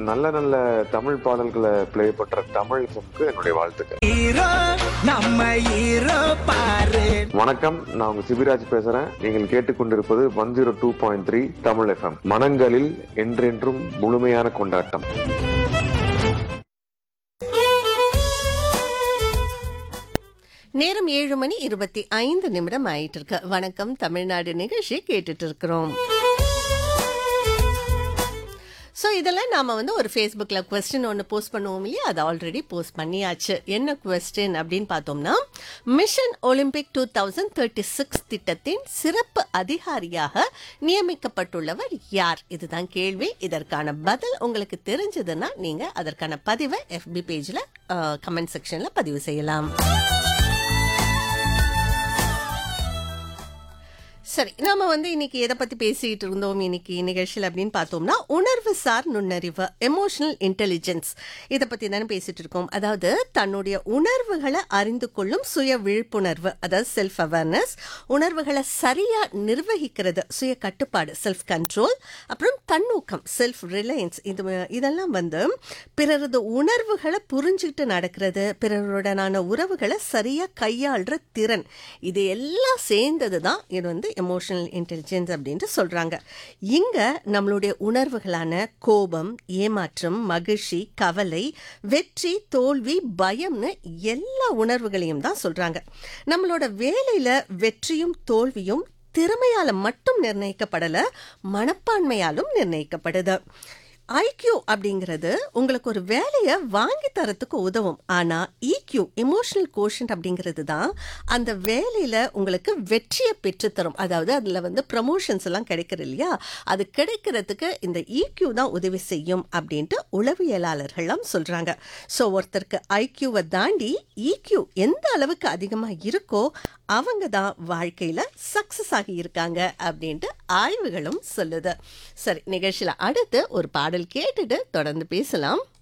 நல்ல நல்ல தமிழ் பாடல்களை ப்ளே பண்ற தமிழ் எஃப்எம்க்கு என்னுடைய வாழ்த்துக்கள் ஹீரோ நம்ம ஹீரோ பாரு வணக்கம் நான் உங்க சிபிராஜ் பேசுறேன் நீங்கள் கேட்டுக்கொண்டிருப்பது one zero two point three Tamil FM மனங்களில் என்றென்றும் முழுமையான கொண்டாட்டம் நேரம் ஏழு மணி இருபத்தி ஐந்து நிமிடம் ஆயிட்டு இருக்கு வணக்கம் தமிழ்நாடு நிகழ்ச்சி கேட்டுட்டு இருக்கிறோம் ஸோ இதெல்லாம் நாம வந்து ஒரு ஃபேஸ்புக்கில் கொஸ்டின் ஒன்று போஸ்ட் பண்ணுவோம் இல்லையா அது ஆல்ரெடி போஸ்ட் பண்ணியாச்சு என்ன கொஸ்டின் அப்படின்னு பார்த்தோம்னா mission Olympic two thousand thirty six திட்டத்தின் சிறப்பு அதிகாரியாக நியமிக்கப்பட்டுள்ளவர் யார் இதுதான் கேள்வி இதற்கான பதில் உங்களுக்கு தெரிஞ்சதுன்னா நீங்கள் அதற்கான பதிவை எஃபி பேஜில் கமெண்ட் செக்ஷனில் பதிவு செய்யலாம் சரி நாம வந்து இன்னைக்கு எதை பத்தி பேசிட்டு இருந்தோம் இன்னைக்கு நிகழ்ச்சியில் அப்படின்னு பார்த்தோம்னா உணர்வு சார் நுண்ணறிவு எமோஷனல் இன்டெலிஜென்ஸ் இதை பத்தி தானே பேசிட்டு இருக்கோம் அதாவது தன்னுடைய உணர்வுகளை அறிந்து கொள்ளும் சுய விழிப்புணர்வு அதாவது செல்ஃப் அவேர்னஸ் உணர்வுகளை சரியா நிர்வகிக்கிறது சுய கட்டுப்பாடு செல்ஃப் கண்ட்ரோல் அப்புறம் தன்னூக்கம் செல்ஃப் ரிலையன்ஸ் இது இதெல்லாம் வந்து பிறரது உணர்வுகளை புரிஞ்சுக்கிட்டு நடக்கிறது பிறருடனான உறவுகளை சரியா கையாளுற திறன் இது எல்லாம் சேர்ந்தது தான் இது வந்து எமோஷனல் இன்டெலிஜென்ஸ் அப்படின்ட்டு சொல்றாங்க இங்க நம்மளுடைய உணர்வுகளான கோபம் ஏமாற்றம் மகிழ்ச்சி கவலை வெற்றி தோல்வி பயம்னு எல்லா உணர்வுகளையும் தான் சொல்றாங்க நம்மளோட வேலையில வெற்றியும் தோல்வியும் திறமையால மட்டும் நிர்ணயிக்கப்படல மனப்பான்மையாலும் நிர்ணயிக்கப்படுது ஐக்யூ அப்படிங்கிறது உங்களுக்கு ஒரு வேலையை வாங்கி தரத்துக்கு உதவும் ஆனா இக்யூ எமோஷனல் கோஷன் அப்படிங்கிறது தான் அந்த வேலையில உங்களுக்கு வெற்றியை பெற்றுத்தரும் அதாவது அதுல வந்து ப்ரமோஷன்ஸ் எல்லாம் கிடைக்கிறது இல்லையா அது கிடைக்கிறதுக்கு இந்த இக்யூ தான் உதவி செய்யும் அப்படின்ட்டு உளவியலாளர்கள்லாம் சொல்றாங்க ஸோ ஒருத்தருக்கு ஐக்யூவை தாண்டி இக்யூ எந்த அளவுக்கு அதிகமா இருக்கோ அவங்க தான் வாழ்க்கையில சக்சஸ் ஆகி இருக்காங்க அப்படின்ட்டு ஆய்வுகளும் சொல்லுது சரி நிகழ்ச்சியில அடுத்து ஒரு பாடல் கேட்டுட்டு தொடர்ந்து பேசலாம்